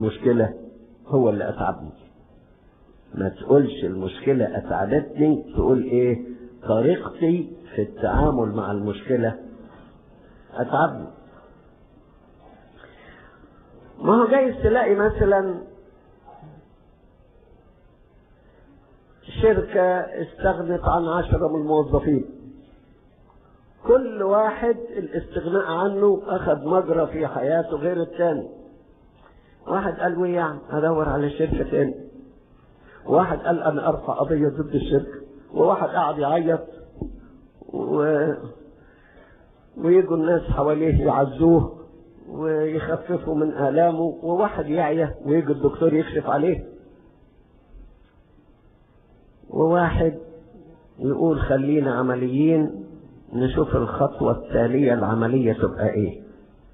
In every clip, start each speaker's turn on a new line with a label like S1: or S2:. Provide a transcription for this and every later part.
S1: مشكلة هو اللي أتعبني ما تقولش المشكلة أتعبتني تقول إيه طريقتي في التعامل مع المشكلة أتعبني ما هو جايز تلاقي مثلا شركة استغنت عن عشرة من الموظفين كل واحد الاستغناء عنه أخذ مجرى في حياته غير الثاني واحد قال ويا يعني هدور على شركة تاني واحد قال أنا أرفع قضية ضد الشركة وواحد قاعد يعيط و... ويجوا الناس حواليه يعزوه ويخففوا من آلامه وواحد يعيا ويجي الدكتور يكشف عليه وواحد يقول خلينا عمليين نشوف الخطوة التالية العملية تبقى ايه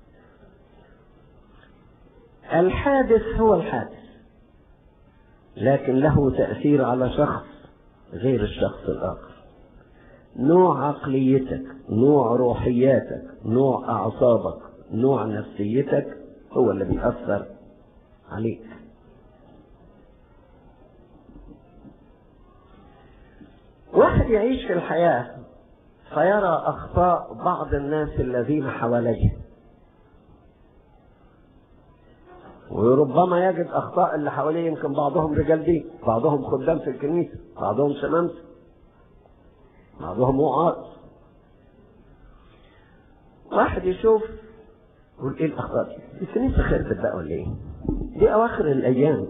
S1: الحادث هو الحادث لكن له تأثير على شخص غير الشخص الآخر نوع عقليتك نوع روحياتك نوع أعصابك نوع نفسيتك هو اللي بيأثر عليك واحد يعيش في الحياة فيرى أخطاء بعض الناس الذين حواليه وربما يجد أخطاء اللي حواليه يمكن بعضهم رجال دين بعضهم خدام في الكنيسة بعضهم شمامسة بعضهم وعاظ واحد يشوف يقول ايه الاخطاء دي؟ الكنيسه خربت بقى ولا ايه؟ دي اواخر الايام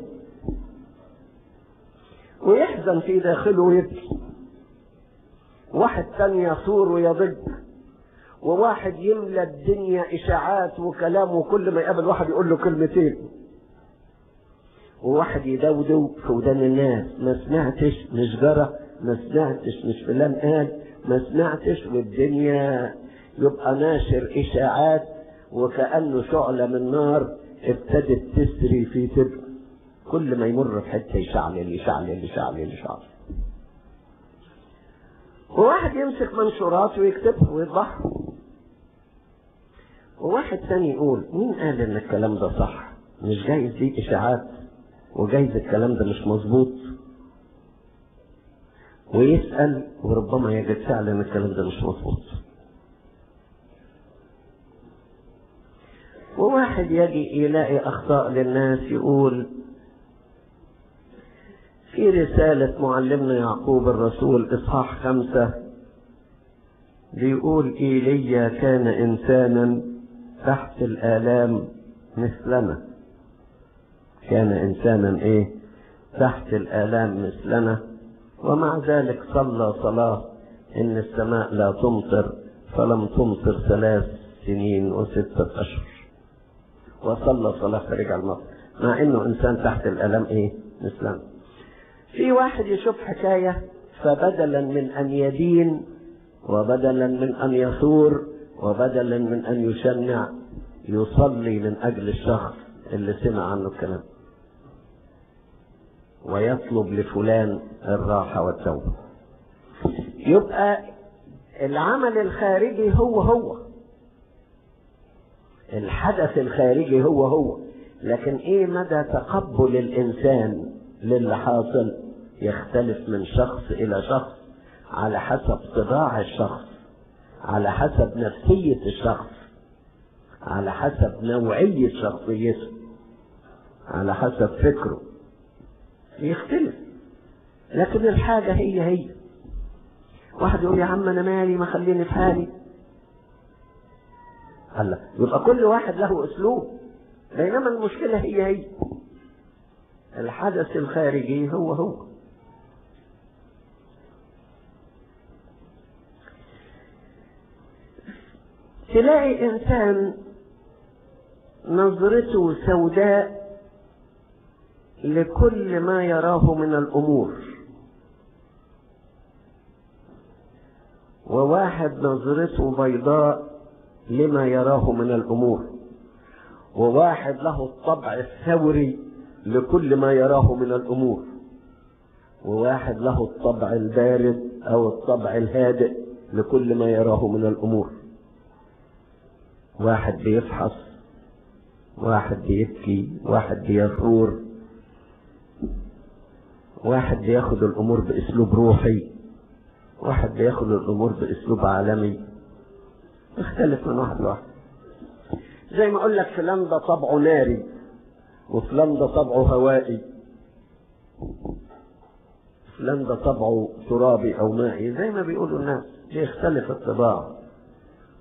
S1: ويحزن في داخله ويبكي واحد تاني يثور ويضج وواحد يملى الدنيا اشاعات وكلام وكل ما يقابل واحد يقول له كلمتين وواحد يدودو في ودان الناس ما سمعتش مش جرى ما سمعتش مش فلان قال ما سمعتش والدنيا يبقى ناشر اشاعات وكأنه شعلة من نار ابتدت تسري في تبقى كل ما يمر في حتة يشعلل يشعلل يشعلل يشعلل وواحد يمسك منشورات ويكتبها ويطبعها وواحد ثاني يقول مين قال ان الكلام ده صح مش جايز دي اشاعات وجايز الكلام ده مش مظبوط ويسأل وربما يجد فعلا الكلام ده مش مظبوط وواحد يجي يلاقي أخطاء للناس يقول في رسالة معلمنا يعقوب الرسول إصحاح خمسة بيقول إيليا كان إنسانا تحت الآلام مثلنا كان إنسانا إيه تحت الآلام مثلنا ومع ذلك صلى صلاة إن السماء لا تمطر فلم تمطر ثلاث سنين وستة أشهر وصلى صلاة فرجع المطر مع إنه إنسان تحت الآلام إيه مثلنا في واحد يشوف حكاية فبدلا من أن يدين وبدلا من أن يثور وبدلا من أن يشنع يصلي من أجل الشخص اللي سمع عنه الكلام ويطلب لفلان الراحة والتوبة يبقى العمل الخارجي هو هو الحدث الخارجي هو هو لكن ايه مدى تقبل الانسان للي حاصل يختلف من شخص الى شخص على حسب طباع الشخص على حسب نفسية الشخص على حسب نوعية شخصيته على حسب فكره يختلف لكن الحاجة هي هي واحد يقول يا عم انا مالي ما خليني في حالي هلا يبقى كل واحد له اسلوب بينما المشكلة هي هي الحدث الخارجي هو هو تلاقي انسان نظرته سوداء لكل ما يراه من الامور وواحد نظرته بيضاء لما يراه من الامور وواحد له الطبع الثوري لكل ما يراه من الامور وواحد له الطبع البارد او الطبع الهادئ لكل ما يراه من الامور واحد بيفحص واحد بيبكي واحد بيثور واحد بياخد الامور باسلوب روحي واحد بياخد الامور باسلوب عالمي يختلف من واحد لواحد زي ما اقول لك فلان ده طبعه ناري وفلان ده طبعه هوائي فلان ده طبعه ترابي او مائي زي ما بيقولوا الناس بيختلف الطباع